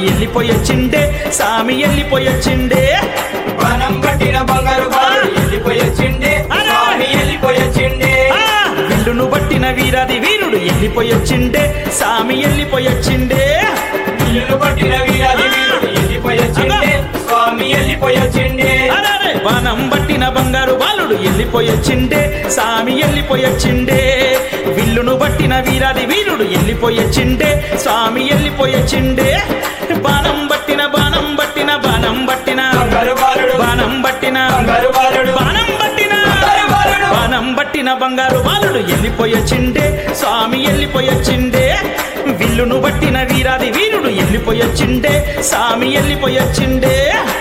వెళ్ళిపోయొచ్చిండే సామి వెళ్ళిపోయొచ్చిండే వనం పట్టిన బంగారు బాలుడు వెళ్ళిపోయొచ్చిండే స్వామి వెళ్ళిపోయొచ్చిండే ఆ! విల్లును పట్టిన వీరాది వీరుడు వెళ్ళిపోయొచ్చిండే సామి వెళ్ళిపోయొచ్చిండే ఇల్లు పట్టిన వీరాది వీరుడు వెళ్ళిపోయొచ్చిండే స్వామి వెళ్ళిపోయొచ్చిండే అరెరే! వనం పట్టిన బంగారు బాలుడు వెళ్ళిపోయొచ్చిండే సామి వెళ్ళిపోయొచ్చిండే విల్లును పట్టిన వీరాది వీరుడు వెళ్ళిపోయొచ్చిండే స్వామి వెళ్ళిపోయొచ్చిండే బాణం పట్టిన బాణం పట్టిన బాణం పట్టిన బంగారు బాలుడు బాణం పట్టిన బంగారు బాలుడు బాణం పట్టిన బంగారు బాలుడు బాణం పట్టిన బంగారు బాలుడు వెళ్ళిపోయొచ్చిండే స్వామి వెళ్ళిపోయొచ్చిండే విల్లును పట్టిన వీరాది వీరుడు వెళ్ళిపోయొచ్చిండే స్వామి వెళ్ళిపోయొచ్చిండే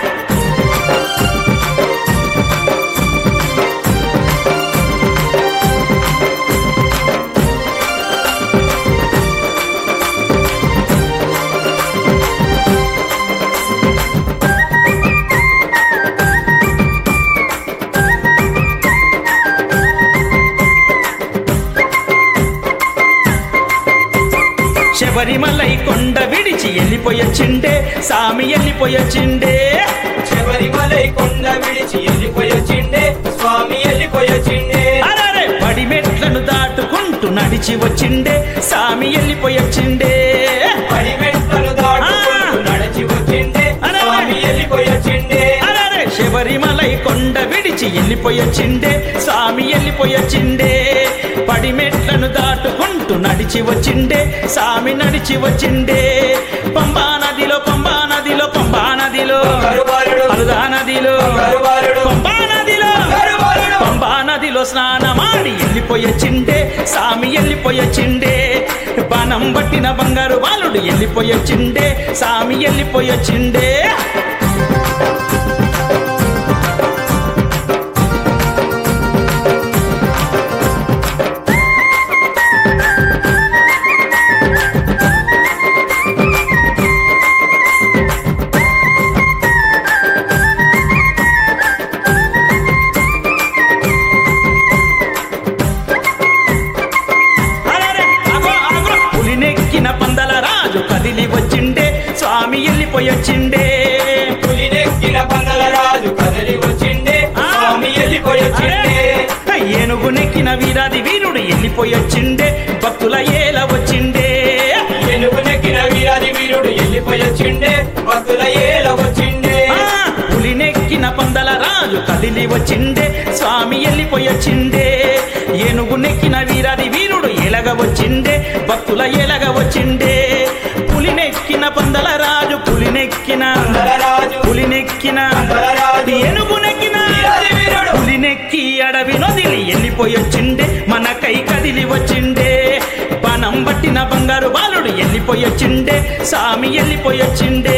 శబరిమలై కొండ విడిచి వెళ్ళిపోయొచ్చిండే స్వామి వెళ్ళిపోయొచ్చిండే శబరిమలై కొండ విడిచి వెళ్ళిపోయొచ్చిండే స్వామి వెళ్ళిపోయొచ్చిండే అరే పడి మెట్లను దాటుకుంటూ నడిచి వచ్చిండే స్వామి వెళ్ళిపోయొచ్చిండే పడి మెట్లను దాటుకుంటూ నడిచి వచ్చిండే అరే! స్వామి వెళ్ళిపోయొచ్చిండే అరే శబరిమలై కొండ విడిచి వెళ్ళిపోయొచ్చిండే స్వామి వెళ్ళిపోయొచ్చిండే పడి మెట్లను దాటుకుంటూ నడిచి వచ్చిండే స్వామి నడిచి వచ్చిండే పంబా నదిలో పంబా నదిలో పంబా నదిలో బంగారు బాలుడు అరుదా నదిలో బంగారు బాలుడు పంబా నదిలో బంగారు బాలుడు పంబా నదిలో స్నానమాడి వెళ్ళిపోయొచ్చిండే స్వామి వెళ్ళిపోయొచ్చిండే బాణం పట్టిన బంగారు బాలుడు వెళ్ళిపోయొచ్చిండే స్వామి వెళ్ళిపోయొచ్చిండే అరెరే, అగో, అగో. పులినెక్కిన పందల రాజు కదిలి వచ్చిండే స్వామి వెళ్ళిపోయొచ్చిండే పులినెక్కిన పందల రాజు కదలి వచ్చిండే స్వామి వెళ్ళిపోయొచ్చిండే అరే, ఏనుగు నెక్కిన వీరాది వీరుడు వెళ్ళిపోయొచ్చిండే భక్తుల ఏల వచ్చిండే ఏనుగు నెక్కిన వీరాది వీరుడు వెళ్ళిపోయొచ్చిండే భక్తుల ఏల వచ్చిండే ఆ, పులినెక్కిన పందల రాజు కదిలి వచ్చిండే స్వామి వెళ్ళిపోయొచ్చిండే ఏనుగు నెక్కిన వీరాది వీరుడు ఎలగ వచ్చిండే భక్తుల ఎలగ వచ్చిండే పులినెక్కిన పందల రాజు పులినెక్కిన పందల రాజు పులినెక్కిన పందల రాజు ఏనుగు నెక్కిన వీరాది వీరుడు పులినెక్కి అడవి నొదిలి వెళ్ళిపోయొచ్చిండే మన కై కదిలి వచ్చిండే పనం పట్టిన బంగారు బాలుడు వెళ్ళిపోయొచ్చిండే స్వామి వెళ్ళిపోయొచ్చిండే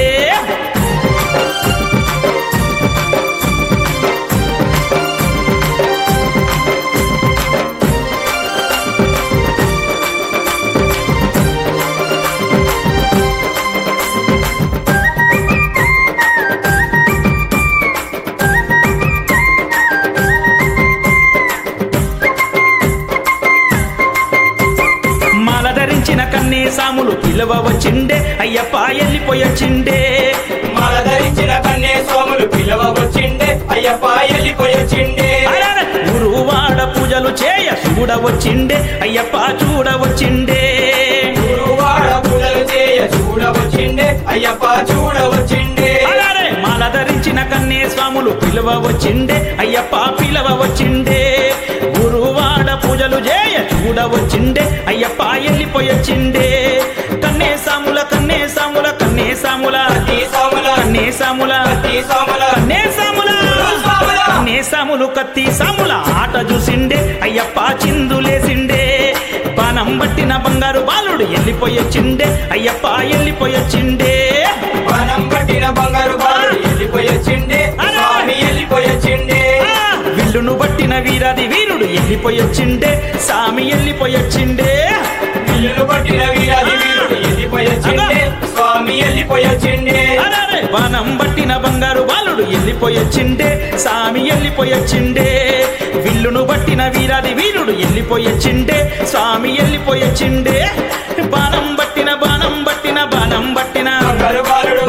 మాల ధరించిన కన్నే సాములు పిలవ వచ్చిండే అయ్యప్ప వెళ్ళిపోయొచ్చిండే మాల ధరించిన కన్నే సోములు పిలవ వచ్చిండే అయ్యప్ప వెళ్ళిపోయొచ్చిండే అరెరె! గురువాడ పూజలు చేయ చూడవచ్చిండే అయ్యప్ప చూడవచ్చిండే గురువాడ పూజలు చేయ చూడవచ్చిండే అయ్యప్ప చూడవచ్చిండే అరెరె! మాల ధరించిన కన్నే స్వాములు పిలవ వచ్చిండే అయ్యప్ప పిలవ వచ్చిండే గురువాడ పూజలు చేయ చూడవచ్చిండే అయ్యప్ప వెళ్ళిపోయొచ్చిండే కన్నే సాముల కన్నే సాముల కన్నే సాముల ఈ సోముల కన్నే సాముల ఈ సోముల కన్నే సాముల సాముల కన్నే సాములు కత్తి సాముల ఆట చూసిండే అయ్యప్ప చిందులేసిండే బాణం పట్టిన బంగారు బాలుడు వెళ్ళిపోయొచ్చిండే అయ్యప్ప వెళ్ళిపోయొచ్చిండే వనం పట్టిన బంగారు బాలుడు వెళ్ళిపోయొచ్చిండే స్వామి వెళ్ళిపోయొచ్చిండే ఆ! విల్లును పట్టిన వీరాది వీరుడు వెళ్ళిపోయొచ్చిండే సామి వెళ్ళిపోయొచ్చిండే ఇల్లు పట్టిన వీరాది వీరుడు వెళ్ళిపోయొచ్చిండే స్వామి వెళ్ళిపోయొచ్చిండే అరెరే! బాణం పట్టిన బంగారు బాలుడు వెళ్ళిపోయొచ్చిండే సామి వెళ్ళిపోయొచ్చిండే విల్లును పట్టిన వీరాది వీరుడు వెళ్ళిపోయొచ్చిండే స్వామి వెళ్ళిపోయొచ్చిండే బాణం పట్టిన బాణం పట్టిన బాణం పట్టిన బంగారు బాలుడు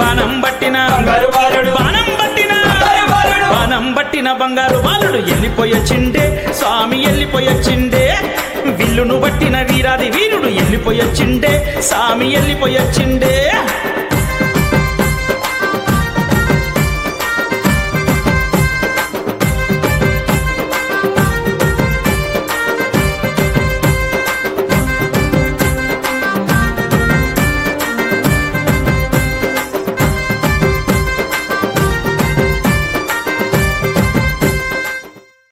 పట్టిన బంగారు బాలుడు వెళ్ళిపోయొచ్చిండే స్వామి వెళ్ళిపోయొచ్చిండే విల్లును పట్టిన వీరాది వీరుడు వెళ్ళిపోయొచ్చిండే స్వామి వెళ్ళిపోయొచ్చిండే